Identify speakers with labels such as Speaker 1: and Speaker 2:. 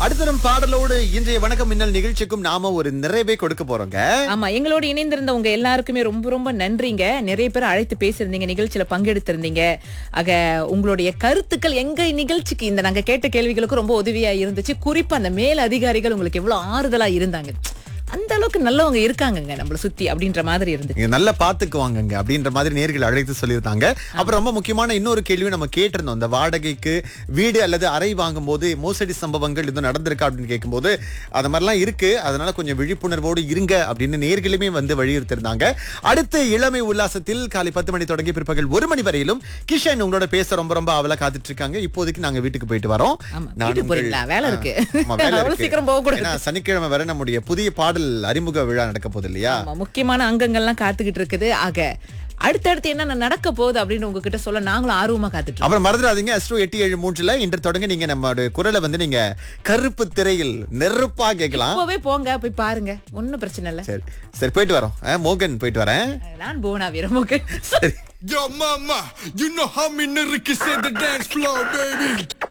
Speaker 1: அடுத்தரும் பாடலோடு இன்றைய வணக்கம் மின்னல் நிகழ்ச்சிக்கும் நாம ஒரு நிறைவே கொடுக்க போறோங்க
Speaker 2: ஆமா எங்களோடு இணைந்திருந்த உங்க எல்லாருக்குமே ரொம்ப ரொம்ப நன்றிங்க நிறைய பேர் அழைத்து பேசியிருந்தீங்க நிகழ்ச்சியில பங்கெடுத்திருந்தீங்க ஆக உங்களுடைய கருத்துக்கள் எங்க நிகழ்ச்சிக்கு இந்த நாங்க கேட்ட கேள்விகளுக்கு ரொம்ப உதவியா இருந்துச்சு குறிப்பா அந்த மேல் அதிகாரிகள் உங்களுக்கு எவ்வளவு ஆறுதலா இருந்தாங்க அந்த அளவுக்கு நல்லவங்க இருக்காங்கங்க நம்மள சுத்தி அப்படின்ற மாதிரி இருந்துச்சு
Speaker 1: நீங்க நல்லா பாத்துக்குவாங்கங்க அப்படின்ற மாதிரி நேர்கள் அழைத்து சொல்லியிருந்தாங்க அப்புறம் ரொம்ப முக்கியமான இன்னொரு கேள்வி நம்ம கேட்டிருந்தோம் இந்த வாடகைக்கு வீடு அல்லது அறை வாங்கும் போது மோசடி சம்பவங்கள் இது நடந்திருக்கா அப்படின்னு கேட்கும்போது அது மாதிரிலாம் இருக்கு அதனால கொஞ்சம் விழிப்புணர்வோடு இருங்க அப்படின்னு நேர்களுமே வந்து வலியுறுத்திருந்தாங்க அடுத்து இளமை உல்லாசத்தில் காலை பத்து மணி தொடங்கி பிற்பகல் ஒரு மணி வரையிலும் கிஷன் உங்களோட பேச ரொம்ப ரொம்ப அவலா காத்துட்டு இருக்காங்க இப்போதைக்கு நாங்க வீட்டுக்கு போயிட்டு வரோம்
Speaker 2: ஆமா,
Speaker 1: நான்
Speaker 2: வீட்டுக்கு
Speaker 1: உங்கள்-
Speaker 2: போறீங்களா? வேலை இருக்கு.
Speaker 1: ஆமா, வேலை
Speaker 2: அவ்வளவு
Speaker 1: இருக்கு.
Speaker 2: சீக்கிரம் போகக்கூடாது.
Speaker 1: ஏன்னா, சனிக்கிழமை வரை நம்முடைய புதிய பாடல் அறிமுக விழா நடக்க போகுது இல்லையா
Speaker 2: ஆமா, முக்கியமான அங்கங்கள்லாம் காத்துக்கிட்டு இருக்குது ஆக அடுத்தடுத்து என்ன நடக்க போகுது அப்படின்னு உங்ககிட்ட சொல்ல நாங்களும் ஆர்வமா காத்துட்டு இருக்கோம்.
Speaker 1: அப்புறம் மறந்துடாதீங்க அஸ்ட்ரோ எட்டு ஏழு மூன்றுல இன்று தொடங்க நீங்க நம்மளுடைய குரலை வந்து நீங்க கருப்பு திரையில் நெருப்பா கேட்கலாம்
Speaker 2: இப்பவே போங்க போய் பாருங்க ஒண்ணும் பிரச்சனை இல்ல
Speaker 1: சரி சரி போயிட்டு வரோம் ஆ, மோகன் போயிட்டு வரேன்
Speaker 2: நான் போனா வீரமுக
Speaker 1: சரி
Speaker 3: Yo, mama, you know how me nigga can set the dance floor, baby.